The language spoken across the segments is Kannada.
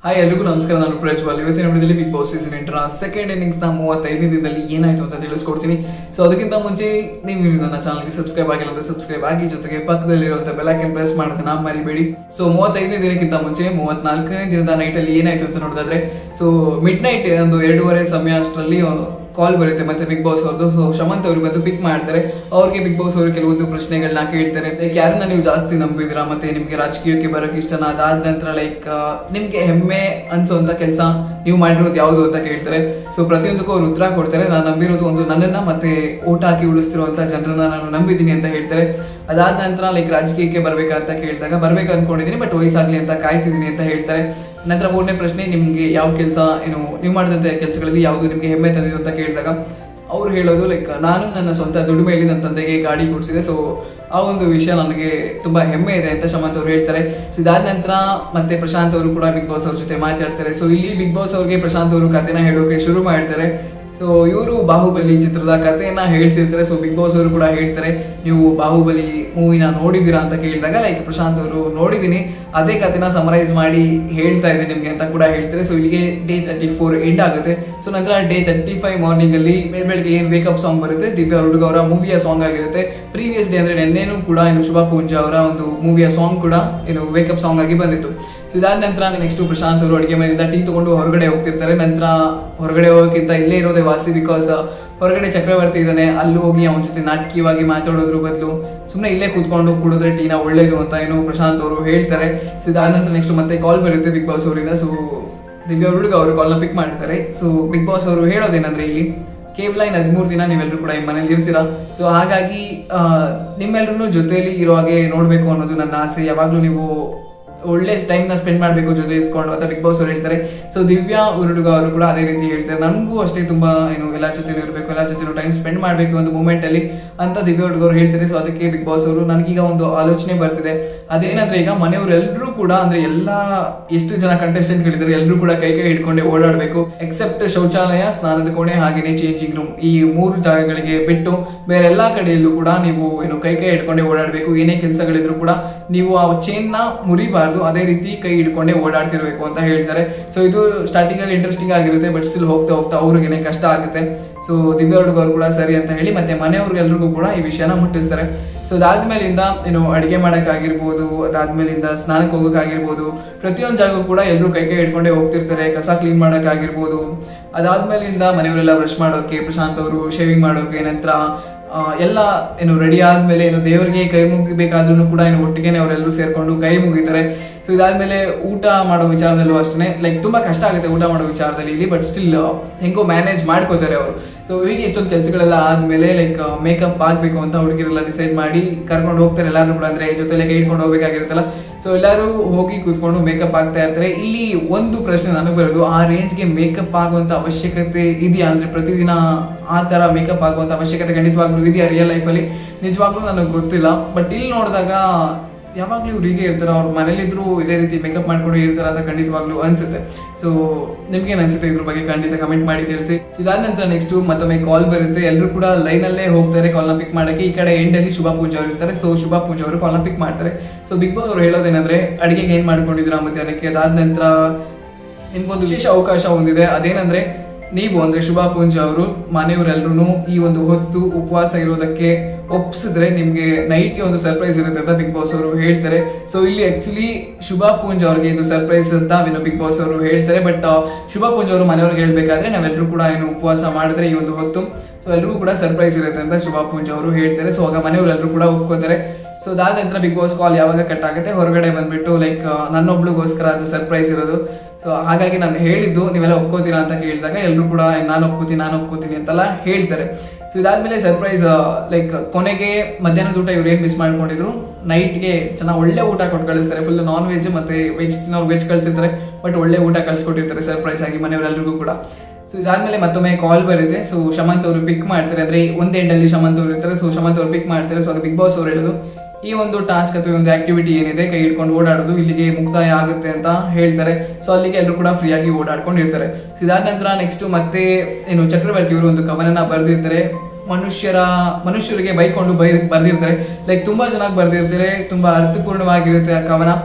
ಹಾಯ್ ಎಲ್ರಿಗೂ ನಮಸ್ಕಾರ ನಾನು ಪ್ರಜ್ವಲ್ ಇವತ್ತಿನ ವಿಡಿಯೋದಲ್ಲಿ ಬಿಗ್ ಬಾಸ್ ಸೀಸನ್ ಎಂಟರ ಸೆಕೆಂಡ್ ಇನ್ನಿಂಗ್ಸ್ ನ ಮೂವತ್ತೈದನೇ ದಿನದಲ್ಲಿ ಏನಾಯ್ತು ಅಂತ ತಿಳಿಸ್ಕೊಡ್ತೀನಿ ಸೊ ಅದಕ್ಕಿಂತ ಮುಂಚೆ ನೀವು ಇನ್ನು ನನ್ನ ಚಾನಲ್ಗೆ ಸಬ್ಸ್ಕ್ರೈಬ್ ಆಗಿಲ್ಲ ಅಂದ್ರೆ ಸಬ್ಸ್ಕ್ರೈಬ್ ಆಗಿ ಜೊತೆಗೆ ಪಕ್ಕದಲ್ಲಿರುವಂತ ಬೆಲೈಕನ್ ಪ್ರೆಸ್ ಮಾಡೋದನ್ನ ಮರಿಬೇಡಿ ಸೊ ಮೂವತ್ತೈದನೇ ದಿನಕ್ಕಿಂತ ಮುಂಚೆ ಮೂವತ್ನಾಲ್ಕನೇ ದಿನದ ನೈಟ್ ಅಲ್ಲಿ ಏನಾಯ್ತು ಅಂತ ನೋಡೋದಾದ್ರೆ ಸೊ ಮಿಡ್ ನೈಟ್ ಒಂದು ಎರಡೂವರೆ ಸಮಯ ಅಷ್ಟರಲ್ಲಿ ಕಾಲ್ ಬರುತ್ತೆ ಮತ್ತೆ ಬಿಗ್ ಬಾಸ್ ಅವ್ರದ್ದು ಸೊ ಶಮಂತ್ ಅವರು ಬಂದು ಪಿಕ್ ಮಾಡ್ತಾರೆ ಅವ್ರಿಗೆ ಬಿಗ್ ಬಾಸ್ ಅವರು ಕೆಲವೊಂದು ಪ್ರಶ್ನೆಗಳನ್ನ ಕೇಳ್ತಾರೆ ಲೈಕ್ ಯಾರನ್ನ ನೀವು ಜಾಸ್ತಿ ನಂಬಿದಿರಾ ಮತ್ತೆ ನಿಮ್ಗೆ ರಾಜಕೀಯಕ್ಕೆ ಬರೋಕೆ ಇಷ್ಟನ ಅದಾದ ನಂತರ ಲೈಕ್ ನಿಮ್ಗೆ ಹೆಮ್ಮೆ ಅನ್ಸೋಂತ ಕೆಲಸ ನೀವು ಮಾಡಿರೋದು ಯಾವುದು ಅಂತ ಕೇಳ್ತಾರೆ ಸೊ ಪ್ರತಿಯೊಂದಕ್ಕೂ ಅವ್ರು ಉತ್ತರ ಕೊಡ್ತಾರೆ ನಾನು ನಂಬಿರೋದು ಒಂದು ನನ್ನನ್ನ ಮತ್ತೆ ಓಟ್ ಹಾಕಿ ಉಳಿಸ್ತಿರುವಂತ ಜನರನ್ನ ನಾನು ನಂಬಿದ್ದೀನಿ ಅಂತ ಹೇಳ್ತಾರೆ ಅದಾದ ನಂತರ ಲೈಕ್ ರಾಜಕೀಯಕ್ಕೆ ಬರ್ಬೇಕಂತ ಕೇಳಿದಾಗ ಬರ್ಬೇಕು ಅನ್ಕೊಂಡಿದ್ದೀನಿ ಬಟ್ ವಯಸ್ಸಾಗ್ಲಿ ಅಂತ ಕಾಯ್ತಿದ್ದೀನಿ ಅಂತ ಹೇಳ್ತಾರೆ ನಂತರ ಮೂರನೇ ಪ್ರಶ್ನೆ ನಿಮ್ಗೆ ಯಾವ ಕೆಲಸ ಏನು ನೀವು ಮಾಡಿದಂಥ ಕೆಲಸಗಳಲ್ಲಿ ಯಾವುದು ನಿಮ್ಗೆ ಹೆಮ್ಮೆ ತಂದಿದೆ ಅಂತ ಕೇಳಿದಾಗ ಅವ್ರು ಹೇಳೋದು ಲೈಕ್ ನಾನು ನನ್ನ ಸ್ವಂತ ದುಡಿಮೆಯಲ್ಲಿ ನನ್ನ ತಂದೆಗೆ ಗಾಡಿ ಕೊಡಿಸಿದೆ ಸೊ ಆ ಒಂದು ವಿಷಯ ನನಗೆ ತುಂಬಾ ಹೆಮ್ಮೆ ಇದೆ ಅಂತ ಶಮಂತ್ ಅವರು ಹೇಳ್ತಾರೆ ಸೊ ಇದಾದ ನಂತರ ಮತ್ತೆ ಪ್ರಶಾಂತ್ ಅವರು ಕೂಡ ಬಿಗ್ ಬಾಸ್ ಅವ್ರ ಜೊತೆ ಮಾತಾಡ್ತಾರೆ ಸೊ ಇಲ್ಲಿ ಬಿಗ್ ಬಾಸ್ ಅವ್ರಿಗೆ ಪ್ರಶಾಂತ್ ಅವರು ಕಥೆನ ಹೇಳೋಕೆ ಶುರು ಮಾಡ್ತಾರೆ ಸೊ ಇವರು ಬಾಹುಬಲಿ ಚಿತ್ರದ ಕಥೆಯನ್ನ ಹೇಳ್ತಿರ್ತಾರೆ ಸೊ ಬಿಗ್ ಬಾಸ್ ಅವರು ಕೂಡ ಹೇಳ್ತಾರೆ ನೀವು ಬಾಹುಬಲಿ ಮೂವಿನ ನೋಡಿದ್ದೀರಾ ಅಂತ ಕೇಳಿದಾಗ ಲೈಕ್ ಪ್ರಶಾಂತ್ ಅವರು ನೋಡಿದ್ದೀನಿ ಅದೇ ಕಥೆನ ಸಮರೈಸ್ ಮಾಡಿ ಹೇಳ್ತಾ ಇದೆ ನಿಮ್ಗೆ ಅಂತ ಕೂಡ ಹೇಳ್ತಾರೆ ಸೊ ಇಲ್ಲಿಗೆ ಡೇ ತರ್ಟಿ ಫೋರ್ ಎಂಡ್ ಆಗುತ್ತೆ ಸೊ ನಂತರ ಡೇ ತರ್ಟಿ ಫೈವ್ ಮಾರ್ನಿಂಗ್ ಅಲ್ಲಿ ಬೆಳ್ ಬೆಳಗ್ಗೆ ಏನು ವೇಕಪ್ ಸಾಂಗ್ ಬರುತ್ತೆ ದಿವ್ಯಾ ಹುಡುಗ ಅವರ ಮೂವಿಯ ಸಾಂಗ್ ಆಗಿರುತ್ತೆ ಪ್ರೀವಿಯಸ್ ಡೇ ಅಂದ್ರೆ ನೆನ್ನೆನೂ ಕೂಡ ಏನು ಶುಭಾ ಪೂಂಜ ಅವರ ಒಂದು ಮೂವಿಯ ಸಾಂಗ್ ಕೂಡ ಏನು ವೇಕಪ್ ಸಾಂಗ್ ಆಗಿ ಬಂದಿತ್ತು ಸೊ ಇದಾದ ನಂತರ ನೆಕ್ಸ್ಟ್ ಪ್ರಶಾಂತ್ ಅವರು ಅಡುಗೆ ಮನೆಯಿಂದ ಟೀ ತಗೊಂಡು ಹೊರಗಡೆ ಹೋಗ್ತಿರ್ತಾರೆ ನಂತರ ಹೊರಗಡೆ ಹೋಗೋಕ್ಕಿಂತ ಇಲ್ಲೇ ಇರೋದೇ ವಾಸಿ ಬಿಕಾಸ್ ಹೊರಗಡೆ ಚಕ್ರವರ್ತಿ ಇದ್ದಾನೆ ಅಲ್ಲಿ ಹೋಗಿ ಅವನ ಜೊತೆ ನಾಟಕೀಯವಾಗಿ ಮಾತಾಡೋದ್ರ ಬದಲು ಸುಮ್ಮನೆ ಇಲ್ಲೇ ಕೂತ್ಕೊಂಡು ಕುಡಿದ್ರೆ ಟೀನ ಒಳ್ಳೇದು ಅಂತ ಏನು ಪ್ರಶಾಂತ್ ಅವರು ಹೇಳ್ತಾರೆ ಸೊ ಇದಾದ ನಂತರ ನೆಕ್ಸ್ಟ್ ಮತ್ತೆ ಕಾಲ್ ಬರುತ್ತೆ ಬಿಗ್ ಬಾಸ್ ಅವರಿಂದ ಸೊ ದಿವ್ಯಾ ಹುಡುಗ ಅವರು ಕಾಲ್ನ ಪಿಕ್ ಮಾಡ್ತಾರೆ ಸೊ ಬಿಗ್ ಬಾಸ್ ಅವರು ಹೇಳೋದೇನಂದ್ರೆ ಇಲ್ಲಿ ಕೇವಲ ಇನ್ನು ಹದಿಮೂರು ದಿನ ನೀವೆಲ್ಲರೂ ಕೂಡ ಈ ಮನೇಲಿ ಇರ್ತೀರಾ ಸೊ ಹಾಗಾಗಿ ನಿಮ್ಮೆಲ್ಲರೂ ಜೊತೆಯಲ್ಲಿ ಇರೋ ಹಾಗೆ ನೋಡಬೇಕು ಅನ್ನೋದು ನನ್ನ ಆಸೆ ಯಾವಾಗಲೂ ನೀವು ಒಳ್ಳೆ ಟೈಮ್ನ ಸ್ಪೆಂಡ್ ಮಾಡಬೇಕು ಜೊತೆ ಇಟ್ಕೊಂಡು ಅಂತ ಬಿಗ್ ಬಾಸ್ ಅವ್ರು ಹೇಳ್ತಾರೆ ಸೊ ದಿವ್ಯಾ ಉರುಡುಗ ಅವರು ಕೂಡ ಅದೇ ರೀತಿ ಹೇಳ್ತಾರೆ ನನಗೂ ಅಷ್ಟೇ ತುಂಬಾ ಏನು ಎಲ್ಲ ಜೊತೆ ಇರಬೇಕು ಎಲ್ಲ ಜೊತೆ ಟೈಮ್ ಸ್ಪೆಂಡ್ ಮಾಡಬೇಕು ಒಂದು ಮೂಮೆಂಟ್ ಅಲ್ಲಿ ಅಂತ ದಿವ್ಯಾ ಹುಡುಗ ಅವರು ಹೇಳ್ತಾರೆ ಸೊ ಅದಕ್ಕೆ ಬಿಗ್ ಬಾಸ್ ಅವರು ನನಗೀಗ ಒಂದು ಆಲೋಚನೆ ಬರ್ತಿದೆ ಅದೇನಂದ್ರೆ ಈಗ ಮನೆಯವರೆಲ್ಲರೂ ಕೂಡ ಅಂದ್ರೆ ಎಲ್ಲಾ ಎಷ್ಟು ಜನ ಕಂಟೆಸ್ಟೆಂಟ್ ಗಳಿದ್ದಾರೆ ಎಲ್ಲರೂ ಕೂಡ ಕೈ ಕೈ ಹಿಡ್ಕೊಂಡೆ ಓಡಾಡಬೇಕು ಎಕ್ಸೆಪ್ಟ್ ಶೌಚಾಲಯ ಸ್ನಾನದ ಕೋಣೆ ಹಾಗೇನೆ ಚೇಂಜಿಂಗ್ ರೂಮ್ ಈ ಮೂರು ಜಾಗಗಳಿಗೆ ಬಿಟ್ಟು ಬೇರೆ ಎಲ್ಲಾ ಕಡೆಯಲ್ಲೂ ಕೂಡ ನೀವು ಏನು ಕೈ ಕೈ ಹಿಡ್ಕೊಂಡೆ ಓಡಾಡಬೇಕು ಏನೇ ಕೆಲಸಗಳಿದ್ರು ಕೂಡ ನೀವು ಆ ಚೇನ್ ನ ಮುರಿಬಾರ್ದು ಅದೇ ರೀತಿ ಕೈ ಹಿಡ್ಕೊಂಡೆ ಓಡಾಡ್ತಿರ್ಬೇಕು ಅಂತ ಹೇಳ್ತಾರೆ ಸೊ ಇದು ಸ್ಟಾರ್ಟಿಂಗ್ ಅಲ್ಲಿ ಇಂಟ್ರೆಸ್ಟಿಂಗ್ ಆಗಿರುತ್ತೆ ಬಟ್ ಸ್ಟಿಲ್ ಹೋಗ್ತಾ ಹೋಗ್ತಾ ಅವ್ರಿಗೇನೆ ಕಷ್ಟ ಆಗುತ್ತೆ ಸೊ ದಿವ್ಯ ಹುಡುಗ ಅವ್ರು ಕೂಡ ಸರಿ ಅಂತ ಹೇಳಿ ಮತ್ತೆ ಮನೆಯವ್ರಿಗೆಲ್ರಿಗೂ ಕೂಡ ಈ ವಿಷಯನ ಮುಟ್ಟಿಸ್ತಾರೆ ಸೊ ಅದಾದ್ಮೇಲಿಂದ ಏನು ಅಡಿಗೆ ಮಾಡೋಕ್ಕಾಗಿರ್ಬೋದು ಅದಾದ್ಮೇಲಿಂದ ಸ್ನಾನಕ್ಕೆ ಹೋಗೋಕ್ಕಾಗಿರ್ಬೋದು ಪ್ರತಿಯೊಂದು ಜಾಗಕ್ಕೂ ಕೂಡ ಎಲ್ಲರೂ ಕೈ ಕೈ ಹಿಡ್ಕೊಂಡೇ ಹೋಗ್ತಿರ್ತಾರೆ ಕಸ ಕ್ಲೀನ್ ಮಾಡೋಕ್ಕಾಗಿರ್ಬೋದು ಅದಾದ್ಮೇಲಿಂದ ಮನೆಯವರೆಲ್ಲ ಬ್ರಷ್ ಮಾಡೋಕೆ ಪ್ರಶಾಂತ್ ಅವರು ಶೇವಿಂಗ್ ಮಾಡೋಕೆ ನಂತರ ಆ, ಎಲ್ಲ ಏನು ರೆಡಿ ಆದ್ಮೇಲೆ ಏನು ದೇವರಿಗೆ ಕೈ ಮುಗಿಬೇಕಾದ್ರೂ ಕೂಡ ಏನು ಒಟ್ಟಿಗೆನೆ ಅವರೆಲ್ಲರೂ ಸೇರ್ಕೊಂಡು ಕೈ ಮುಗಿತಾರೆ ಸೊ ಇದಾದ್ಮೇಲೆ ಊಟ ಮಾಡೋ ವಿಚಾರದಲ್ಲೂ ಅಷ್ಟೇ ಲೈಕ್ ತುಂಬಾ ಕಷ್ಟ ಆಗುತ್ತೆ ಊಟ ಮಾಡೋ ವಿಚಾರದಲ್ಲಿ ಇಲ್ಲಿ ಬಟ್ ಸ್ಟಿಲ್ ಹೆಂಗೋ ಮ್ಯಾನೇಜ್ ಮಾಡ್ಕೋತಾರೆ ಅವರು ಸೊ ಹೀಗೆ ಇಷ್ಟೊಂದು ಕೆಲಸಗಳೆಲ್ಲ ಆದ್ಮೇಲೆ ಲೈಕ್ ಮೇಕಪ್ ಆಗ್ಬೇಕು ಅಂತ ಹುಡುಗಿರೆಲ್ಲ ಡಿಸೈಡ್ ಮಾಡಿ ಕರ್ಕೊಂಡು ಹೋಗ್ತಾರೆ ಎಲ್ಲರೂ ಕೂಡ ಅಂದ್ರೆ ಜೊತೆಲೆ ಕೈ ಇಟ್ಕೊಂಡು ಹೋಗ್ಬೇಕಾಗಿರುತ್ತಲ್ಲ ಸೊ ಎಲ್ಲರೂ ಹೋಗಿ ಕೂತ್ಕೊಂಡು ಮೇಕಪ್ ಆಗ್ತಾ ಇರ್ತಾರೆ ಇಲ್ಲಿ ಒಂದು ಪ್ರಶ್ನೆ ನನಗೆ ಬರೋದು ಆ ರೇಂಜ್ಗೆ ಮೇಕಪ್ ಆಗುವಂತ ಅವಶ್ಯಕತೆ ಇದೆಯಾ ಅಂದ್ರೆ ಪ್ರತಿದಿನ ಆ ತರ ಮೇಕಪ್ ಆಗುವಂತ ಅವಶ್ಯಕತೆ ಖಂಡಿತವಾಗ್ಲೂ ಇದೆಯಾ ರಿಯಲ್ ಲೈಫಲ್ಲಿ ನಿಜವಾಗ್ಲೂ ನನಗೆ ಗೊತ್ತಿಲ್ಲ ಬಟ್ ಇಲ್ಲಿ ನೋಡಿದಾಗ ಯಾವಾಗ್ಲೂ ಇವ್ರು ಹೀಗೆ ಇರ್ತಾರೆ ಅವ್ರ ಮನೇಲಿದ್ರು ಇದೇ ರೀತಿ ಮೇಕಪ್ ಮಾಡ್ಕೊಂಡು ಇರ್ತಾರೆ ಅಂತ ಖಂಡಿತವಾಗ್ಲೂ ಅನ್ಸುತ್ತೆ ಸೊ ನಿಮ್ಗೆ ಅನ್ಸುತ್ತೆ ಇದ್ರ ಬಗ್ಗೆ ಖಂಡಿತ ಕಮೆಂಟ್ ಮಾಡಿ ತಿಳಿಸಿ ಇದಾದ ನಂತರ ನೆಕ್ಸ್ಟ್ ಮತ್ತೊಮ್ಮೆ ಕಾಲ್ ಬರುತ್ತೆ ಎಲ್ಲರೂ ಕೂಡ ಲೈನ್ ಅಲ್ಲೇ ಹೋಗ್ತಾರೆ ಕಾಲ್ನ ಪಿಕ್ ಮಾಡಕ್ಕೆ ಈ ಕಡೆ ಎಂಡ್ ಅಲ್ಲಿ ಶುಭಾ ಪೂಜಾ ಅವರು ಇರ್ತಾರೆ ಸೊ ಶುಭಾ ಪೂಜಾ ಅವರು ಕಾಲ್ನ ಪಿಕ್ ಮಾಡ್ತಾರೆ ಸೊ ಬಿಗ್ ಬಾಸ್ ಅವ್ರು ಹೇಳೋದೇನಂದ್ರೆ ಅಡಿಗೆಗೆ ಏನ್ ಮಾಡ್ಕೊಂಡಿದ್ರ ಮಧ್ಯಾಹ್ನಕ್ಕೆ ಅದಾದ ನಂತರ ನಿಮ್ಗೊಂದು ವಿಶೇಷ ಅವಕಾಶ ಹೊಂದಿದೆ ಅದೇನಂದ್ರೆ ನೀವು ಅಂದ್ರೆ ಶುಭಾ ಪೂಂಜ ಅವರು ಮನೆಯವರೆಲ್ಲರೂ ಈ ಒಂದು ಹೊತ್ತು ಉಪವಾಸ ಇರೋದಕ್ಕೆ ಒಪ್ಸಿದ್ರೆ ನಿಮ್ಗೆ ನೈಟ್ಗೆ ಒಂದು ಸರ್ಪ್ರೈಸ್ ಇರುತ್ತೆ ಅಂತ ಬಿಗ್ ಬಾಸ್ ಅವರು ಹೇಳ್ತಾರೆ ಸೊ ಇಲ್ಲಿ ಆಕ್ಚುಲಿ ಶುಭಾ ಪೂಂಜ್ ಅವ್ರಿಗೆ ಇದು ಸರ್ಪ್ರೈಸ್ ಅಂತ ಏನು ಬಿಗ್ ಬಾಸ್ ಅವರು ಹೇಳ್ತಾರೆ ಬಟ್ ಶುಭಾ ಪೂಂಜ್ ಅವರು ಮನೆಯವ್ರಿಗೆ ಹೇಳ್ಬೇಕಾದ್ರೆ ನಾವೆಲ್ಲರೂ ಕೂಡ ಏನು ಉಪವಾಸ ಮಾಡಿದ್ರೆ ಈ ಒಂದು ಹೊತ್ತು ಸೊ ಎಲ್ರಿಗೂ ಕೂಡ ಸರ್ಪ್ರೈಸ್ ಇರುತ್ತೆ ಅಂತ ಶುಭಾ ಪೂಂಜ್ ಅವರು ಹೇಳ್ತಾರೆ ಸೊ ಆಗ ಮನೆಯವರೆಲ್ಲರೂ ಕೂಡ ಒಪ್ಕೋತಾರೆ ಸೊ ಅದಾದ ನಂತರ ಬಿಗ್ ಬಾಸ್ ಕಾಲ್ ಯಾವಾಗ ಕಟ್ ಆಗುತ್ತೆ ಹೊರಗಡೆ ಬಂದ್ಬಿಟ್ಟು ಲೈಕ್ ನನ್ನೊಬ್ಳಿಗೋಸ್ಕರ ಅದು ಸರ್ಪ್ರೈಸ್ ಇರೋದು ಸೊ ಹಾಗಾಗಿ ನಾನು ಹೇಳಿದ್ದು ನೀವೆಲ್ಲ ಒಪ್ಕೋತೀರಾ ಅಂತ ಕೇಳಿದಾಗ ಎಲ್ಲರೂ ಕೂಡ ನಾನು ಒಪ್ಕೋತೀನಿ ನಾನು ಒಪ್ಕೋತೀನಿ ಅಂತೆಲ್ಲ ಹೇಳ್ತಾರೆ ಸೊ ಇದಾದ್ಮೇಲೆ ಸರ್ಪ್ರೈಸ್ ಲೈಕ್ ಕೊನೆಗೆ ಮಧ್ಯಾಹ್ನದ ಊಟ ಇವ್ರು ಏನ್ ಮಿಸ್ ಮಾಡ್ಕೊಂಡಿದ್ರು ನೈಟ್ಗೆ ಚೆನ್ನಾಗಿ ಒಳ್ಳೆ ಊಟ ಕೊಟ್ಟು ಕಳಿಸ್ತಾರೆ ಫುಲ್ ನಾನ್ ವೆಜ್ ಮತ್ತೆ ವೆಜ್ ತಿನ್ನೋರು ವೆಜ್ ಕಳಿಸಿರ್ತಾರೆ ಬಟ್ ಒಳ್ಳೆ ಊಟ ಕಳ್ಸಿಕೊಟ್ಟಿರ್ತಾರೆ ಸರ್ಪ್ರೈಸ್ ಆಗಿ ಮನೆಯವರೆಲ್ಲರಿಗೂ ಕೂಡ ಸೊ ಇದಾದ್ಮೇಲೆ ಮತ್ತೊಮ್ಮೆ ಕಾಲ್ ಬರುತ್ತೆ ಸೊ ಶಮಂತ್ ಅವರು ಪಿಕ್ ಮಾಡ್ತಾರೆ ಅಂದ್ರೆ ಒಂದ್ ಎಂಡ್ ಅಲ್ಲಿ ಶಮಂತ್ ಅವರು ಇರ್ತಾರೆ ಸೊ ಶಮಂತ್ ಅವರು ಪಿಕ್ ಮಾಡ್ತಾರೆ ಸೊ ಬಿಗ್ ಬಾಸ್ ಅವರು ಹೇಳೋದು ಈ ಒಂದು ಟಾಸ್ಕ್ ಅಥವಾ ಈ ಒಂದು ಆಕ್ಟಿವಿಟಿ ಏನಿದೆ ಕೈ ಹಿಡ್ಕೊಂಡು ಓಡಾಡೋದು ಇಲ್ಲಿಗೆ ಮುಕ್ತಾಯ ಆಗುತ್ತೆ ಅಂತ ಹೇಳ್ತಾರೆ ಸೊ ಅಲ್ಲಿಗೆ ಎಲ್ಲರೂ ಕೂಡ ಫ್ರೀ ಆಗಿ ಓಡಾಡ್ಕೊಂಡು ಇರ್ತಾರೆ ಸೊ ಇದಾದ ನಂತರ ನೆಕ್ಸ್ಟ್ ಮತ್ತೆ ಏನು ಚಕ್ರವರ್ತಿ ಅವರು ಒಂದು ಕವನನ ಬರೆದಿರ್ತಾರೆ ಮನುಷ್ಯರ ಮನುಷ್ಯರಿಗೆ ಬೈಕೊಂಡು ಬೈ ಬರ್ದಿರ್ತಾರೆ ಲೈಕ್ ತುಂಬಾ ಚೆನ್ನಾಗಿ ಬರ್ದಿರ್ತಾರೆ ತುಂಬಾ ಅರ್ಥಪೂರ್ಣವಾಗಿರುತ್ತೆ ಆ ಕವನ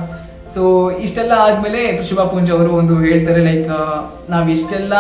ಸೊ ಇಷ್ಟೆಲ್ಲ ಆದ್ಮೇಲೆ ಶುಭಾ ಪೂಂಜ್ ಅವರು ಒಂದು ಹೇಳ್ತಾರೆ ಲೈಕ್ ನಾವ್ ಎಷ್ಟೆಲ್ಲ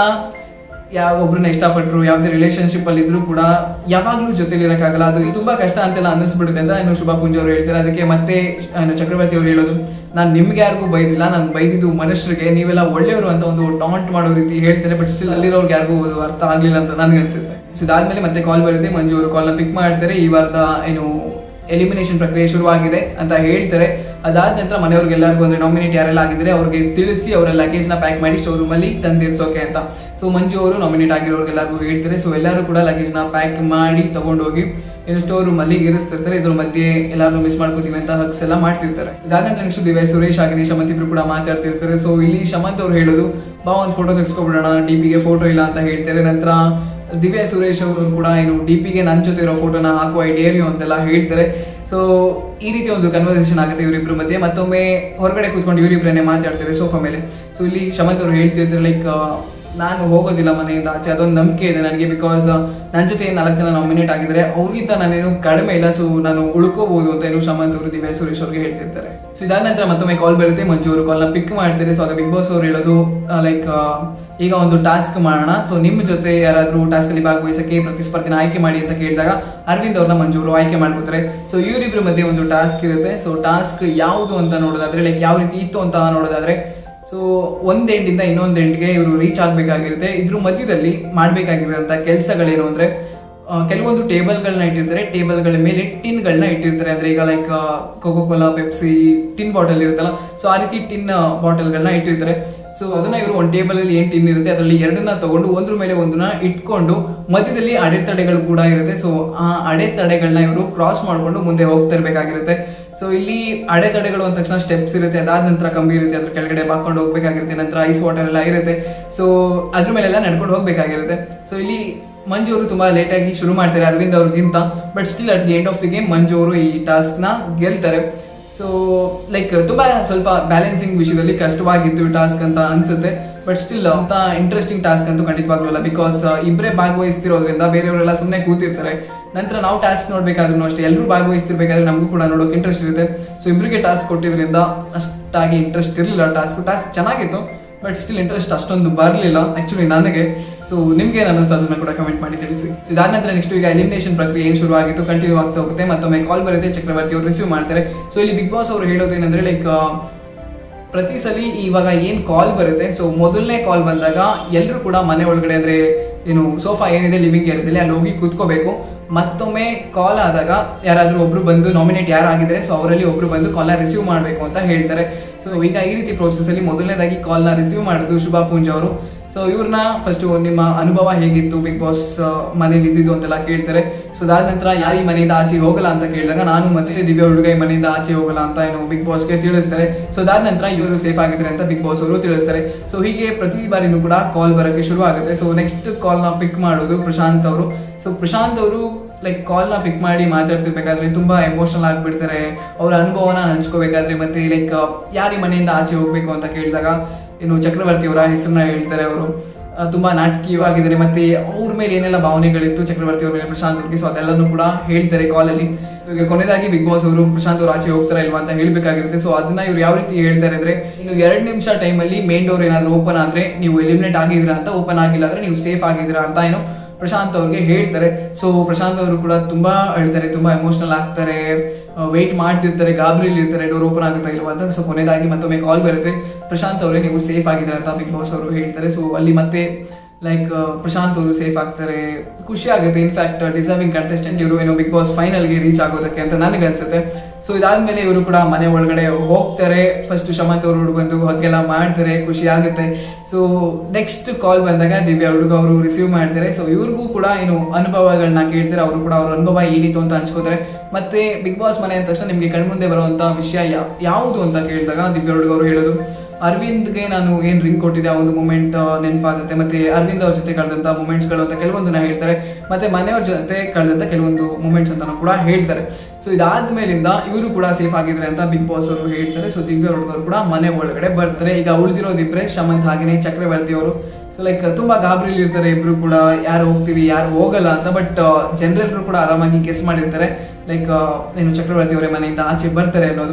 ಯಾವ ಒಬ್ರನ್ನ ಇಷ್ಟಪಟ್ಟರು ಯಾವುದೇ ರಿಲೇಶನ್ಶಿಪ್ ಅಲ್ಲಿ ಇದ್ರೂ ಕೂಡ ಯಾವಾಗ್ಲೂ ಜೊತೆಲಿ ಇರಕ್ಕಾಗಲ್ಲ ಅದು ತುಂಬಾ ಕಷ್ಟ ಅಂತೆಲ್ಲ ಅನ್ನಿಸ್ಬಿಡುತ್ತೆ ಅಂತ ಇನ್ನು ಶುಭಾ ಪೂಂಜ್ ಅವರು ಹೇಳ್ತಾರೆ ಅದಕ್ಕೆ ಮತ್ತೆ ಏನು ಚಕ್ರವರ್ತಿ ಅವರು ಹೇಳೋದು ನಾನು ನಿಮ್ಗೆ ಯಾರಿಗೂ ಬೈದಿಲ್ಲ ನಾನು ಬೈದಿದ್ದು ಮನುಷ್ಯರಿಗೆ ನೀವೆಲ್ಲ ಒಳ್ಳೆಯವರು ಅಂತ ಒಂದು ಟಾಂಟ್ ಮಾಡೋ ರೀತಿ ಹೇಳ್ತಾರೆ ಬಟ್ ಸ್ಟಿಲ್ ಅಲ್ಲಿರೋರ್ಗೆ ಯಾರಿಗೂ ಅದು ಅರ್ಥ ಆಗ್ಲಿಲ್ಲ ಅಂತ ನನ್ಗೆ ಅನ್ಸುತ್ತೆ ಸೊ ಇದಾದ್ಮೇಲೆ ಮತ್ತೆ ಕಾಲ್ ಬರುತ್ತೆ ಮಂಜು ಅವರು ಕಾಲ್ನ ಪಿಕ್ ಮಾಡ್ತಾರೆ ಈ ವಾರದ ಏನು ಎಲಿಮಿನೇಷನ್ ಪ್ರಕ್ರಿಯೆ ಶುರುವಾಗಿದೆ ಅಂತ ಹೇಳ್ತಾರೆ ಅದಾದ ನಂತರ ಮನೆಯವ್ರಿಗೆಲ್ಲರಿಗೂ ಅಂದ್ರೆ ನಾಮಿನೇಟ್ ಯಾರೆಲ್ಲ ಆಗಿದ್ರೆ ಅವ್ರಿಗೆ ತಿಳಿಸಿ ಅವರ ಲಗೇಜ್ ನ ಪ್ಯಾಕ್ ಮಾಡಿ ಸ್ಟೋರ್ ರೂಮ್ ಅಲ್ಲಿ ತಂದಿರ್ಸೋಕೆ ಅಂತ ಸೊ ಮಂಜು ಅವರು ನಾಮಿನೇಟ್ ಆಗಿರೋರ್ಗೆಲ್ಲರಿಗೂ ಹೇಳ್ತಾರೆ ಸೊ ಎಲ್ಲರೂ ಕೂಡ ಲಗೇಜ್ ನ ಪ್ಯಾಕ್ ಮಾಡಿ ತಗೊಂಡೋಗಿ ಏನು ಸ್ಟೋರ್ ರೂಮ್ ಅಲ್ಲಿ ಇರಿಸ್ತಿರ್ತಾರೆ ಇದ್ರ ಮಧ್ಯೆ ಎಲ್ಲಾರು ಮಿಸ್ ಮಾಡ್ಕೋತೀವಿ ಅಂತ ಹಕ್ಸ್ ಎಲ್ಲ ಮಾಡ್ತಿರ್ತಾರೆ ಇದಾದ ನಂತರ ನೆಕ್ಸ್ಟ್ ದಿವ್ಯ ಸುರೇಶ್ ಹಾಗೆ ಶಮಂತ್ ಇಬ್ರು ಕೂಡ ಮಾತಾಡ್ತಿರ್ತಾರೆ ಸೊ ಇಲ್ಲಿ ಶಮಂತ್ ಅವ್ರು ಹೇಳೋದು ಬಾ ಒಂದು ಫೋಟೋ ತೆಗೆಸ್ಕೊಬಿಡೋಣ ಡಿ ಪಿಗೆ ಫೋಟೋ ಇಲ್ಲ ಅಂತ ಹೇಳ್ತಾರೆ ನಂತರ ದಿವ್ಯಾ ಸುರೇಶ್ ಅವರು ಕೂಡ ಏನು ಡಿ ಪಿಗೆ ನನ್ನ ಜೊತೆ ಇರೋ ಫೋಟೋನ ಹಾಕುವ ಡೇರಿಯೋ ಅಂತೆಲ್ಲ ಹೇಳ್ತಾರೆ ಸೊ ಈ ರೀತಿ ಒಂದು ಕನ್ವರ್ಸೇಷನ್ ಆಗುತ್ತೆ ಇವರಿಬ್ರು ಮಧ್ಯೆ ಮತ್ತೊಮ್ಮೆ ಹೊರಗಡೆ ಕೂತ್ಕೊಂಡು ಇವರಿಬ್ರನ್ನೇ ಮಾತಾಡ್ತಾರೆ ಸೋಫಾ ಮೇಲೆ ಸೊ ಇಲ್ಲಿ ಶಮಂತ್ ಅವರು ಹೇಳ್ತಿರ್ತಾರೆ ಲೈಕ್ ನಾನು ಹೋಗೋದಿಲ್ಲ ಮನೆಯಿಂದ ಆಚೆ ಅದೊಂದು ನಂಬಿಕೆ ಇದೆ ನನಗೆ ಬಿಕಾಸ್ ನನ್ನ ಜೊತೆ ನಾಲ್ಕು ಜನ ನಾಮಿನೇಟ್ ಆಗಿದ್ದಾರೆ ಅವ್ರಿಗಿಂತ ನಾನೇನು ಕಡಿಮೆ ಇಲ್ಲ ಸೊ ನಾನು ಉಳ್ಕೋಬಹುದು ಅಂತ ಏನು ಶಮಂತ್ ಅವರು ದಿವ್ಯಾ ಸುರೇಶ್ ಅವ್ರಿಗೆ ಹೇಳ್ತಿರ್ತಾರೆ ಸೊ ಇದಾದ ನಂತರ ಮತ್ತೊಮ್ಮೆ ಕಾಲ್ ಬರುತ್ತೆ ಮಂಜು ಅವರು ಕಾಲ್ನ ಪಿಕ್ ಮಾಡ್ತಾರೆ ಸೊ ಆಗ ಬಿಗ್ ಬಾಸ್ ಅವ್ರು ಹೇಳೋದು ಲೈಕ್ ಈಗ ಒಂದು ಟಾಸ್ಕ್ ಮಾಡೋಣ ಸೊ ನಿಮ್ಮ ಜೊತೆ ಯಾರಾದ್ರೂ ಟಾಸ್ಕ್ ಅಲ್ಲಿ ಭಾಗವಹಿಸಕ್ಕೆ ಪ್ರತಿಸ್ಪರ್ಧಿನ ಆಯ್ಕೆ ಮಾಡಿ ಅಂತ ಕೇಳಿದಾಗ ಅರವಿಂದ್ ಅವ್ರನ್ನ ಮಂಜು ಅವರು ಆಯ್ಕೆ ಮಾಡ್ಕೋತಾರೆ ಸೊ ಇವರಿಬ್ರ ಮಧ್ಯೆ ಒಂದು ಟಾಸ್ಕ್ ಇರುತ್ತೆ ಸೊ ಟಾಸ್ಕ್ ಯಾವುದು ಅಂತ ನೋಡೋದಾದ್ರೆ ಲೈಕ್ ಯಾವ ರೀತಿ ಇತ್ತು ಅಂತ ನೋಡೋದಾದ್ರೆ ಸೊ ಒಂದ್ ಎಂಡಿಂದ ಇನ್ನೊಂದ್ ಎಂಡ್ಗೆ ಇವರು ರೀಚ್ ಆಗ್ಬೇಕಾಗಿರುತ್ತೆ ಇದ್ರ ಮಧ್ಯದಲ್ಲಿ ಮಾಡ್ಬೇಕಾಗಿರುವಂತ ಕೆಲಸಗಳೇನು ಅಂದ್ರೆ ಆ, ಕೆಲವೊಂದು ಟೇಬಲ್ಗಳನ್ನ ಇಟ್ಟಿರ್ತಾರೆ ಟೇಬಲ್ಗಳ ಮೇಲೆ ಟಿನ್ಗಳನ್ನ ಇಟ್ಟಿರ್ತಾರೆ ಅಂದ್ರೆ ಈಗ like Coca Cola Pepsi tin bottle ಇರುತ್ತಲ್ಲ ಸೊ ಆ ರೀತಿ ಟಿನ್ ಬಾಟಲ್ಗಳನ್ನ ಇಟ್ಟಿರ್ತಾರೆ ಸೊ ಅದನ್ನ ಇವರು ಒಂದು ಟೇಬಲ್ ಅಲ್ಲಿ ಏನ್ ಟಿನ್ ಇರುತ್ತೆ ಅದರಲ್ಲಿ ಎರಡನ್ನ ತಗೊಂಡು ಒಂದ್ರ ಮೇಲೆ ಒಂದನ್ನ ಇಟ್ಕೊಂಡು ಮಧ್ಯದಲ್ಲಿ ಅಡೆತಡೆಗಳು ಕೂಡ ಇರುತ್ತೆ ಸೊ ಆ ಅಡೆತಡೆಗಳನ್ನ ಇವರು ಕ್ರಾಸ್ ಮಾಡ್ಕೊಂಡು ಮುಂದೆ ಹೋಗ್ತಾ ಇರ್ಬೇಕಾಗಿರುತ್ತೆ ಸೊ ಇಲ್ಲಿ ಅಡೆತಡೆಗಳು ಅಂದ ತಕ್ಷಣ ಸ್ಟೆಪ್ಸ್ ಇರುತ್ತೆ ಅದಾದ ನಂತರ ಕಂಬಿ ಇರುತ್ತೆ ಅದ್ರ ಕೆಳಗಡೆ ಬಾಕೊಂಡು ಹೋಗ್ಬೇಕಾಗಿರುತ್ತೆ ನಂತರ ಐಸ್ ವಾಟರ್ ಎಲ್ಲ ಇರುತ್ತೆ ಸೊ ಅದ್ರ ಮೇಲೆಲ್ಲ ನಡ್ಕೊಂಡು ಹೋಗ್ಬೇಕಾಗಿರುತ್ತೆ ಸೊ ಇಲ್ಲಿ ಮಂಜು ಅವರು ತುಂಬಾ ಲೇಟ್ ಆಗಿ ಶುರು ಮಾಡ್ತಾರೆ ಅರವಿಂದ್ ಅವ್ರಿಗಿಂತ but still at the end of the game Manju ಅವರು ಈ ಟಾಸ್ಕ್ ನ ಗೆಲ್ತಾರೆ ಸೊ ಲೈಕ್ ತುಂಬಾ ಸ್ವಲ್ಪ ಬ್ಯಾಲೆನ್ಸಿಂಗ್ ವಿಷಯದಲ್ಲಿ ಕಷ್ಟವಾಗಿತ್ತು ಈ ಟಾಸ್ಕ್ ಅಂತ ಅನ್ಸುತ್ತೆ ಬಟ್ ಸ್ಟಿಲ್ ಅಂತ ಇಂಟ್ರೆಸ್ಟಿಂಗ್ ಟಾಸ್ಕ್ ಅಂತೂ ಖಂಡಿತವಾಗ್ಲೂ ಅಲ್ಲ ಬಿಕಾಸ್ ಇಬ್ಬರೇ ಭಾಗವಹಿಸ್ತಿರೋದ್ರಿಂದ ಬೇರೆಯವರೆಲ್ಲ ಸುಮ್ಮನೆ ಕೂತಿರ್ತಾರೆ ನಂತರ ನಾವು ಟಾಸ್ಕ್ ನೋಡ್ಬೇಕಾದ್ರೂ ಅಷ್ಟೇ ಎಲ್ಲರೂ ಭಾಗವಹಿಸ್ತಿರ್ಬೇಕಾದ್ರೆ ನಮಗೂ ಕೂಡ ನೋಡೋಕೆ ಇಂಟ್ರೆಸ್ಟ್ ಇರುತ್ತೆ ಸೊ ಇಬ್ಬರಿಗೆ ಟಾಸ್ಕ್ ಕೊಟ್ಟಿದ್ರಿಂದ ಅಷ್ಟಾಗಿ ಇಂಟ್ರೆಸ್ಟ್ ಇರಲಿಲ್ಲ ಟಾಸ್ಕ್ ಟಾಸ್ಕ್ ಚೆನ್ನಾಗಿತ್ತು ಬಟ್ ಸ್ಟಿಲ್ ಇಂಟ್ರೆಸ್ಟ್ ಅಷ್ಟೊಂದು ಬರಲಿಲ್ಲ ಆಕ್ಚುಲಿ ನನಗೆ ಸೊ ನಿಮ್ಗೆ ಏನು ಅನ್ನಿಸ್ತು ಅದನ್ನ ಕೂಡ ಕಮೆಂಟ್ ಮಾಡಿ ತಿಳಿಸಿ So, ಇದಾದ ನಂತರ ನೆಕ್ಸ್ಟ್ ಈಗ ಎಲಿಮಿನೇಷನ್ ಪ್ರಕ್ರಿಯೆ ಏನು ಶುರು ಆಗಿತ್ತು ಕಂಟಿನ್ಯೂ ಆಗ್ತಾ ಹೋಗುತ್ತೆ ಮತ್ತೊಮ್ಮೆ ಕಾಲ್ ಬರುತ್ತೆ ಚಕ್ರವರ್ತಿ ಅವರು ರಿಸೀವ್ ಮಾಡ್ತಾರೆ ಸೊ ಇಲ್ಲಿ ಬಿಗ್ ಬಾಸ್ ಅವರು ಹೇಳೋದು ಏನಂದ್ರೆ ಲೈಕ್ ಪ್ರತಿ ಸಲ ಇವಾಗ ಏನ್ ಕಾಲ್ ಬರುತ್ತೆ ಸೊ ಮೊದಲನೇ ಕಾಲ್ ಬಂದಾಗ ಎಲ್ಲರೂ ಕೂಡ ಮನೆ ಒಳಗಡೆ ಅಂದ್ರೆ ಏನು ಸೋಫಾ ಏನಿದೆ ಲಿವಿಂಗ್ ಏರಿದೆ ಅಲ್ಲಿ ಹೋಗಿ ಕೂತ್ಕೋಬೇಕು ಮತ್ತೊಮ್ಮೆ ಕಾಲ್ ಆದಾಗ ಯಾರಾದ್ರೂ ಒಬ್ರು ಬಂದು ನಾಮಿನೇಟ್ ಯಾರಾಗಿದ್ರೆ ಸೊ ಅವರಲ್ಲಿ ಒಬ್ರು ಬಂದು ಕಾಲ್ನ ರಿಸೀವ್ ಮಾಡಬೇಕು ಅಂತ ಹೇಳ್ತಾರೆ ಸೊ ಈಗ ಈ ರೀತಿ ಪ್ರೋಸೆಸ್ ಅಲ್ಲಿ ಮೊದಲನೇದಾಗಿ ಕಾಲ್ನ ರಿಸೀವ್ ಮಾಡಿದ್ದು ಶುಭಾ ಪೂಂಜ್ ಅವರು ಸೊ ಇವ್ರನ್ನ ಫಸ್ಟ್ ನಿಮ್ಮ ಅನುಭವ ಹೇಗಿತ್ತು ಬಿಗ್ ಬಾಸ್ ಮನೇಲಿ ಇದ್ದಿದ್ದು ಅಂತೆಲ್ಲ ಕೇಳ್ತಾರೆ ಸೊ ಅದಾದ ನಂತರ ಯಾರು ಈ ಮನೆಯಿಂದ ಆಚೆ ಹೋಗಲ್ಲ ಅಂತ ಕೇಳಿದಾಗ ನಾನು ಮತ್ತೆ ದಿವ್ಯ ಹುಡುಗ ಈ ಮನೆಯಿಂದ ಆಚೆ ಹೋಗಲ್ಲ ಅಂತ ಏನು ಬಿಗ್ ಬಾಸ್ಗೆ ತಿಳಿಸ್ತಾರೆ ಸೊ ಅದಾದ ನಂತರ ಇವರು ಸೇಫ್ ಆಗಿದ್ದಾರೆ ಅಂತ ಬಿಗ್ ಬಾಸ್ ಅವರು ತಿಳಿಸ್ತಾರೆ ಸೊ ಹೀಗೆ ಪ್ರತಿ ಬಾರಿನೂ ಕೂಡ ಕಾಲ್ ಬರೋಕ್ಕೆ ಶುರು ಆಗುತ್ತೆ ಸೊ ನೆಕ್ಸ್ಟ್ ಕಾಲ್ನ ಪಿಕ್ ಮಾಡೋದು ಪ್ರಶಾಂತ್ ಅವರು ಸೊ ಪ್ರಶಾಂತ್ ಅವರು ಲೈಕ್ ಕಾಲ್ನ ಪಿಕ್ ಮಾಡಿ ಮಾತಾಡ್ತಿರ್ಬೇಕಾದ್ರೆ ತುಂಬಾ ಎಮೋಷನಲ್ ಆಗ್ಬಿಡ್ತಾರೆ ಅವ್ರ ಅನುಭವನ ಹಂಚ್ಕೋಬೇಕಾದ್ರೆ ಮತ್ತೆ ಲೈಕ್ ಯಾರು ಈ ಮನೆಯಿಂದ ಆಚೆ ಹೋಗ್ಬೇಕು ಅಂತ ಕೇಳಿದಾಗ ಇನ್ನು ಚಕ್ರವರ್ತಿ ಅವರ ಹೆಸರನ್ನ ಹೇಳ್ತಾರೆ ಅವರು ಆ, ತುಂಬಾ ನಾಟಕೀಯವಾಗಿದ್ದಾರೆ ಮತ್ತೆ ಅವ್ರ ಮೇಲೆ ಏನೆಲ್ಲ ಭಾವನೆಗಳಿತ್ತು ಚಕ್ರವರ್ತಿ ಅವ್ರ ಮೇಲೆ ಪ್ರಶಾಂತ್ ಅವ್ರಿಗೆ ಸೊ ಅದೆಲ್ಲನೂ ಕೂಡ ಹೇಳ್ತಾರೆ ಕಾಲಲ್ಲಿ ಈಗ ಕೊನೆಯದಾಗಿ ಬಿಗ್ ಬಾಸ್ ಅವರು ಪ್ರಶಾಂತ್ ಅವರು ಆಚೆ ಹೋಗ್ತಾರ ಇಲ್ವಾ ಅಂತ ಹೇಳ್ಬೇಕಾಗಿರುತ್ತೆ ಸೊ ಅದನ್ನ ಇವ್ರು ಯಾವ ರೀತಿ ಹೇಳ್ತಾರೆ ಅಂದ್ರೆ ಇನ್ನು ಎರಡು ನಿಮಿಷ ಟೈಮಲ್ಲಿ ಮೇನ್ ಡೋರ್ ಏನಾದ್ರು ಓಪನ್ ಆದ್ರೆ ನೀವು ಎಲಿಮಿನೇಟ್ ಆಗಿದ್ದೀರಾ ಅಂತ ಓಪನ್ ಆಗಿಲ್ಲ ಅಂದ್ರೆ ನೀವು ಸೇಫ್ ಆಗಿದ್ದೀರಾ ಅಂತ ಏನು ಪ್ರಶಾಂತ್ ಅವ್ರಿಗೆ ಹೇಳ್ತಾರೆ ಸೊ ಪ್ರಶಾಂತ್ ಅವರು ಕೂಡ ತುಂಬಾ ಅಳ್ತಾರೆ ತುಂಬಾ ಎಮೋಷನಲ್ ಆಗ್ತಾರೆ ವೆಯ್ಟ್ ಮಾಡ್ತಿರ್ತಾರೆ ಗಾಬರಿಲಿ ಇರ್ತಾರೆ ಡೋರ್ ಓಪನ್ ಆಗುತ್ತಾ ಇಲ್ವಾ ಅಂತ ಸೊ ಕೊನೆಯದಾಗಿ ಮತ್ತೊಮ್ಮೆ ಕಾಲ್ ಬರುತ್ತೆ ಪ್ರಶಾಂತ್ ಅವರೇ ನೀವು ಸೇಫ್ ಆಗಿದ್ದಾರೆ ಅಂತ ಬಿಗ್ ಬಾಸ್ ಅವರು ಹೇಳ್ತಾರೆ ಸೊ ಅಲ್ಲಿ ಮತ್ತೆ ಲೈಕ್ ಪ್ರಶಾಂತ್ ಅವರು ಸೇಫ್ ಆಗ್ತಾರೆ ಖುಷಿ ಆಗುತ್ತೆ ಇನ್ಫ್ಯಾಕ್ಟ್ ಡಿಸರ್ವಿಂಗ್ ಕಂಟೆಸ್ಟೆಂಟ್ ಇವರು ಏನೋ ಬಿಗ್ ಬಾಸ್ ಫೈನಲ್ಗೆ ರೀಚ್ ಆಗೋದಕ್ಕೆ ಅಂತ ನನಗೆ ಅನ್ಸುತ್ತೆ ಸೊ ಇದಾದ್ಮೇಲೆ ಇವರು ಕೂಡ ಮನೆ ಒಳಗಡೆ ಹೋಗ್ತಾರೆ ಫಸ್ಟ್ ಶಮಂತ್ ಅವರು ಬಂದು ಹಗ್ಗೆಲ್ಲ ಮಾಡ್ತಾರೆ ಖುಷಿ ಆಗುತ್ತೆ ಸೊ ನೆಕ್ಸ್ಟ್ ಕಾಲ್ ಬಂದಾಗ ದಿವ್ಯಾ ಹುಡುಗ ಅವರು ರಿಸೀವ್ ಮಾಡ್ತಾರೆ ಸೊ ಇವ್ರಿಗೂ ಕೂಡ ಏನು ಅನುಭವಗಳನ್ನ ಕೇಳ್ತಾರೆ ಅವರು ಕೂಡ ಅವ್ರ ಅನುಭವ ಏನಿತ್ತು ಅಂತ ಹಂಚ್ಕೋತಾರೆ ಮತ್ತೆ ಬಿಗ್ ಬಾಸ್ ಮನೆ ಅಂದ ತಕ್ಷಣ ನಿಮ್ಗೆ ಕಣ್ಮುಂದೆ ಬರುವಂತ ವಿಷಯ ಯಾ- ಯಾವುದು ಅಂತ ಕೇಳಿದಾಗ ದಿವ್ಯಾ ಹುಡುಗ ಅವರು ಹೇಳೋದು ಅರವಿಂದ್ಗೆ ನಾನು ಏನ್ ರಿಂಗ್ ಕೊಟ್ಟಿದ್ದೆ ಆ ಒಂದು ಮೂಮೆಂಟ್ ನೆನಪಾಗುತ್ತೆ ಮತ್ತೆ ಅರವಿಂದ್ ಅವ್ರ ಜೊತೆ ಕಳೆದಂತ ಮೂಮೆಂಟ್ಸ್ಗಳು ಅಂತ ಕೆಲವೊಂದನ್ನ ಹೇಳ್ತಾರೆ ಮತ್ತೆ ಮನೆಯವ್ರ ಜೊತೆ ಕಳೆದಂತ ಕೆಲವೊಂದು ಮೂಮೆಂಟ್ಸ್ ಅಂತ ಕೂಡ ಹೇಳ್ತಾರೆ ಸೊ ಇದಾದ್ಮೇಲಿಂದ ಇವರು ಕೂಡ ಸೇಫ್ ಆಗಿದ್ರೆ ಅಂತ ಬಿಗ್ ಬಾಸ್ ಅವರು ಹೇಳ್ತಾರೆ ಸೊ ದಿವ್ಯ ಹುಡುಗರು ಕೂಡ ಮನೆ ಒಳಗಡೆ ಬರ್ತಾರೆ ಈಗ ಉಳಿದಿರೋದಿಬ್ರೆ ಶಮಂತ್ ಹಾಗೇನೆ ಚಕ್ರವರ್ತಿ ಅವರು ಸೊ ಲೈಕ್ ತುಂಬಾ ಗಾಬರಿಲಿ ಇರ್ತಾರೆ ಇಬ್ರು ಕೂಡ ಯಾರು ಹೋಗ್ತೀವಿ ಯಾರು ಹೋಗಲ್ಲ ಅಂತ ಬಟ್ ಜನರೆಲ್ಲರೂ ಕೂಡ ಆರಾಮಾಗಿ ಗೆಸ್ ಮಾಡಿರ್ತಾರೆ ಲೈಕ್ ಏನು ಚಕ್ರವರ್ತಿ ಅವರೇ ಮನೆಯಿಂದ ಆಚೆ ಬರ್ತಾರೆ ಅನ್ನೋದು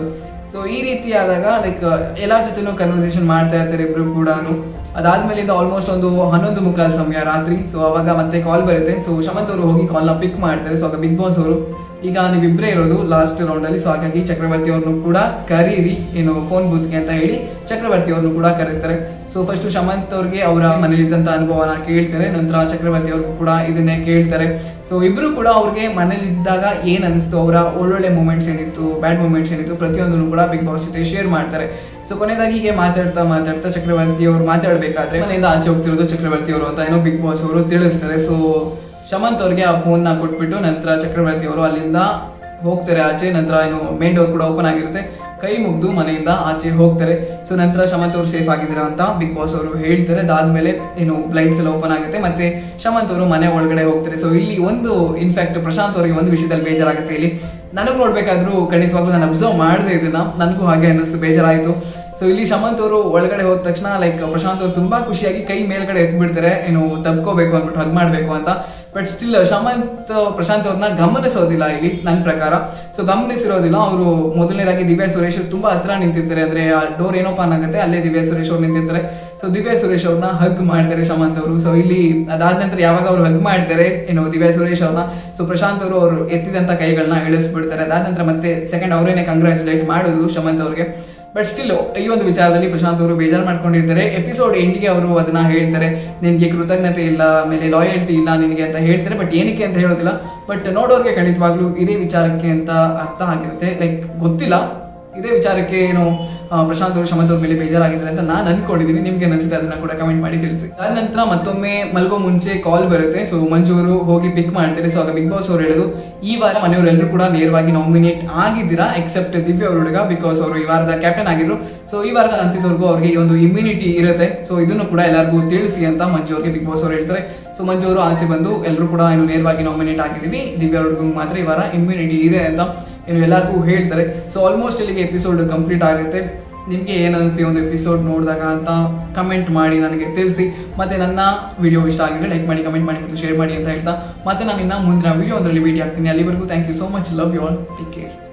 ಸೊ ಈ ರೀತಿ ಆದಾಗ ಲೈಕ್ ಎಲ್ಲರ ಜೊತೆನೂ ಕನ್ವರ್ಸೇಷನ್ ಮಾಡ್ತಾ ಇರ್ತಾರೆ ಇಬ್ರು ಕೂಡ ಅದಾದ್ಮೇಲಿಂದ ಆಲ್ಮೋಸ್ಟ್ ಒಂದು ಹನ್ನೊಂದು ಮುಕ್ಕಾಲು ಸಮಯ ರಾತ್ರಿ ಸೊ ಅವಾಗ ಮತ್ತೆ ಕಾಲ್ ಬರುತ್ತೆ ಸೊ ಶಮಂತ್ ಅವರು ಹೋಗಿ ಕಾಲ್ನ ಪಿಕ್ ಮಾಡ್ತಾರೆ ಸೊ ಆಗ ಬಿಗ್ ಬಾಸ್ ಅವರು ಈಗ ನೀವಿಬ್ಬರೇ ಇರೋದು ಲಾಸ್ಟ್ ರೌಂಡ್ ಅಲ್ಲಿ ಸೊ ಹಾಗಾಗಿ ಚಕ್ರವರ್ತಿ ಅವ್ರನ್ನು ಕೂಡ ಕರೀರಿ ಏನು ಫೋನ್ ಬೂತ್ಗೆ ಅಂತ ಹೇಳಿ ಚಕ್ರವರ್ತಿ ಅವ್ರನ್ನು ಕೂಡ ಕರೆಸ್ತಾರೆ ಸೊ ಫಸ್ಟ್ ಶಮಂತ್ ಅವ್ರಿಗೆ ಅವರ ಮನೇಲಿದ್ದಂತ ಅನುಭವನ ಕೇಳ್ತಾರೆ ನಂತರ ಚಕ್ರವರ್ತಿ ಅವ್ರಿಗೂ ಕೂಡ ಇದನ್ನೇ ಕೇಳ್ತಾರೆ ಸೊ ಇಬ್ರು ಕೂಡ ಅವ್ರಿಗೆ ಮನೇಲಿದ್ದಾಗ ಏನ್ ಅನಿಸ್ತು ಅವರ ಒಳ್ಳೊಳ್ಳೆ ಮೂಮೆಂಟ್ಸ್ ಏನಿತ್ತು ಬ್ಯಾಡ್ ಮೂಮೆಂಟ್ಸ್ ಏನಿತ್ತು ಪ್ರತಿಯೊಂದನ್ನು ಕೂಡ ಬಿಗ್ ಬಾಸ್ ಜೊತೆ ಶೇರ್ ಮಾಡ್ತಾರೆ ಸೊ ಕೊನೆಯದಾಗಿ ಹೀಗೆ ಮಾತಾಡ್ತಾ ಮಾತಾಡ್ತಾ ಚಕ್ರವರ್ತಿ ಅವರು ಮಾತಾಡ್ಬೇಕಾದ್ರೆ ಮನೆಯಿಂದ ಆಚೆ ಹೋಗ್ತಿರೋದು ಚಕ್ರವರ್ತಿ ಅವರು ಅಂತ ಏನೋ ಬಿಗ್ ಬಾಸ್ ಅವರು ತಿಳಿಸ್ತಾರೆ ಸೊ ಶಮಂತ್ ಅವ್ರಿಗೆ ಆ ಫೋನ್ ನ ಕೊಟ್ಬಿಟ್ಟು ನಂತರ ಚಕ್ರವರ್ತಿ ಅವರು ಅಲ್ಲಿಂದ ಹೋಗ್ತಾರೆ ಆಚೆ ನಂತರ ಏನು ಮೇನ್ ಡೋರ್ ಕೂಡ ಓಪನ್ ಆಗಿರುತ್ತೆ ಕೈ ಮುಗ್ದು ಮನೆಯಿಂದ ಆಚೆ ಹೋಗ್ತಾರೆ ಸೊ ನಂತರ ಶಮಂತ್ ಅವರು ಸೇಫ್ ಆಗಿದ್ದೀರಾ ಅಂತ ಬಿಗ್ ಬಾಸ್ ಅವರು ಹೇಳ್ತಾರೆ ಅದಾದ್ಮೇಲೆ ಏನು ಬ್ಲೈಟ್ಸ್ ಎಲ್ಲ ಓಪನ್ ಆಗುತ್ತೆ ಮತ್ತೆ ಶಮಂತ್ ಅವರು ಮನೆ ಒಳಗಡೆ ಹೋಗ್ತಾರೆ ಸೊ ಇಲ್ಲಿ ಒಂದು ಇನ್ಫ್ಯಾಕ್ಟ್ ಪ್ರಶಾಂತ್ ಅವರಿಗೆ ಒಂದು ವಿಷಯದಲ್ಲಿ ಬೇಜಾರಾಗುತ್ತೆ ಇಲ್ಲಿ ನನಗೆ ನೋಡ್ಬೇಕಾದ್ರೂ ಖಂಡಿತವಾಗ್ಲೂ ನಾನು ಅಬ್ಸರ್ವ್ ಮಾಡಿದೆ ಇದನ್ನ ನನಗೂ ಹಾಗೆ ಅನ್ನಿಸ್ತು ಬೇಜಾರಾಯಿತು ಸೊ ಇಲ್ಲಿ ಶಮಂತ್ ಅವರು ಒಳಗಡೆ ಹೋದ ತಕ್ಷಣ ಲೈಕ್ ಪ್ರಶಾಂತ್ ಅವರು ತುಂಬಾ ಖುಷಿಯಾಗಿ ಕೈ ಮೇಲ್ಗಡೆ ಎತ್ ಬಿಡ್ತಾರೆ ಏನು ತಬ್ಕೋಬೇಕು ಅಂದ್ಬಿಟ್ಟು ಹಗ್ ಮಾಡ್ಬೇಕು ಅಂತ ಬಟ್ ಸ್ಟಿಲ್ ಶಮಂತ್ ಪ್ರಶಾಂತ್ ಅವ್ರನ್ನ ಗಮನಿಸೋದಿಲ್ಲ ಇಲ್ಲಿ ನನ್ನ ಪ್ರಕಾರ ಸೊ ಗಮನಿಸಿರೋದಿಲ್ಲ ಅವರು ಮೊದಲನೇದಾಗಿ ದಿವ್ಯಾ ಸುರೇಶ್ ತುಂಬಾ ಹತ್ರ ನಿಂತಿರ್ತಾರೆ ಅಂದ್ರೆ ಆ ಡೋರ್ ಏನೋ ಓಪನ್ ಆಗುತ್ತೆ ಅಲ್ಲೇ ದಿವ್ಯಾ ಸುರೇಶ್ ಅವ್ರು ನಿಂತಿರ್ತಾರೆ ಸೊ ದಿವ್ಯಾ ಸುರೇಶ್ ಅವ್ರನ್ನ ಹಗ್ ಮಾಡ್ತಾರೆ ಶಮಂತ್ ಅವರು ಸೊ ಇಲ್ಲಿ ಅದಾದ ನಂತರ ಯಾವಾಗ ಅವ್ರು ಹಗ್ ಮಾಡ್ತಾರೆ ಏನು ದಿವ್ಯಾ ಸುರೇಶ್ ಅವ್ರನ್ನ ಸೊ ಪ್ರಶಾಂತ್ ಅವರು ಅವರು ಎತ್ತಿದಂತ ಕೈಗಳನ್ನ ಇಳಿಸ್ಬಿಡ್ತಾರೆ ಅದಾದ ನಂತರ ಮತ್ತೆ ಸೆಕೆಂಡ್ ಅವರೇನೆ ಕಂಗ್ರಾಚುಲೇಟ್ ಮಾಡೋದು ಶಮಂತ್ ಅವ್ರಿಗೆ ಬಟ್ ಸ್ಟಿಲ್ ಈ ಒಂದು ವಿಚಾರದಲ್ಲಿ ಪ್ರಶಾಂತ್ ಅವರು ಬೇಜಾರು ಮಾಡ್ಕೊಂಡಿದ್ದಾರೆ ಎಪಿಸೋಡ್ ಎಂಡಿಗೆ ಅವರು ಅದನ್ನ ಹೇಳ್ತಾರೆ ನಿನಗೆ ಕೃತಜ್ಞತೆ ಇಲ್ಲ ಆಮೇಲೆ ಲಾಯಲ್ಟಿ ಇಲ್ಲ ನಿನಗೆ ಅಂತ ಹೇಳ್ತಾರೆ ಬಟ್ ಏನಕ್ಕೆ ಅಂತ ಹೇಳೋದಿಲ್ಲ ಬಟ್ ನೋಡೋರ್ಗೆ ಖಂಡಿತವಾಗ್ಲೂ ಇದೇ ವಿಚಾರಕ್ಕೆ ಅಂತ ಅರ್ಥ ಆಗಿರುತ್ತೆ ಲೈಕ್ ಗೊತ್ತಿಲ್ಲ ಇದೇ ವಿಚಾರಕ್ಕೆ ಏನು ಆ, ಪ್ರಶಾಂತ್ ಅವರು ಶಮಂತ್ ಅವ್ರ ಮೇಲೆ ಬೇಜಾರಾಗಿದ್ದಾರೆ ಅಂತ ನಾನು ಅನ್ಕೊಂಡಿದ್ದೀನಿ ನಿಮ್ಗೆ ಅನಿಸುತ್ತೆ ಅದನ್ನ ಕೂಡ ಕಮೆಂಟ್ ಮಾಡಿ ತಿಳಿಸಿ ಅದ ನಂತರ ಮತ್ತೊಮ್ಮೆ ಮಲ್ಗೋ ಮುಂಚೆ ಕಾಲ್ ಬರುತ್ತೆ ಸೊ ಮಂಜು ಅವರು ಹೋಗಿ ಪಿಕ್ ಮಾಡ್ತಾರೆ ಸೊ ಆಗ ಬಿಗ್ ಬಾಸ್ ಅವರು ಹೇಳೋದು ಈ ವಾರ ಮನೆಯವರೆಲ್ಲರೂ ಕೂಡ ನೇರವಾಗಿ ನಾಮಿನೇಟ್ ಆಗಿದ್ದೀರಾ ಎಕ್ಸೆಪ್ಟ್ ದಿವ್ಯ ಅವ್ರ ಹುಡುಗ ಬಿಕಾಸ್ ಅವರು ಈ ವಾರದ ಕ್ಯಾಪ್ಟನ್ ಆಗಿದ್ರು ಸೊ ಈ ವಾರದ ಅಂತಿದವರೆಗೂ ಅವ್ರಿಗೆ ಈ ಒಂದು ಇಮ್ಯುನಿಟಿ ಇರುತ್ತೆ ಸೊ ಇದನ್ನು ಕೂಡ ಎಲ್ಲರಿಗೂ ತಿಳಿಸಿ ಅಂತ ಮಂಜು ಅವ್ರಿಗೆ ಬಿಗ್ ಬಾಸ್ ಅವರು ಹೇಳ್ತಾರೆ ಸೊ ಮಂಜು ಅವರು ಆಚೆ ಬಂದು ಎಲ್ಲರೂ ಕೂಡ ಏನು ನೇರವಾಗಿ ನಾಮಿನೇಟ್ ಆಗಿದ್ದೀವಿ ದಿವ್ಯ ಅವ್ರ ಹುಡುಗಂಗೆ ಮಾತ್ರ ಈ ವಾರ ಇಮ್ಯುನಿಟಿ ಇದೆ ಅಂತ ಏನು ಎಲ್ಲರಿಗೂ ಹೇಳ್ತಾರೆ ಸೊ ಆಲ್ಮೋಸ್ಟ್ ಇಲ್ಲಿಗೆ ಎಪಿಸೋಡ್ ಕಂಪ್ಲೀಟ್ ಆಗುತ್ತೆ ನಿಮಗೆ ಏನು ಅನಿಸ್ತು ಈ ಒಂದು ಎಪಿಸೋಡ್ ನೋಡಿದಾಗ ಅಂತ ಕಮೆಂಟ್ ಮಾಡಿ ನನಗೆ ತಿಳಿಸಿ ಮತ್ತೆ ನನ್ನ ವಿಡಿಯೋ ಇಷ್ಟ ಆಗಿದ್ರೆ ಲೈಕ್ ಮಾಡಿ ಕಮೆಂಟ್ ಮಾಡಿ ಮತ್ತು ಶೇರ್ ಮಾಡಿ ಅಂತ ಹೇಳ್ತಾ ಮತ್ತೆ ನಾನು ಇನ್ನ ಮುಂದಿನ ವಿಡಿಯೋ ಒಂದರಲ್ಲಿ ಭೇಟಿ ಆಗ್ತೀನಿ ಅಲ್ಲಿವರೆಗೂ thank you so much love you all take care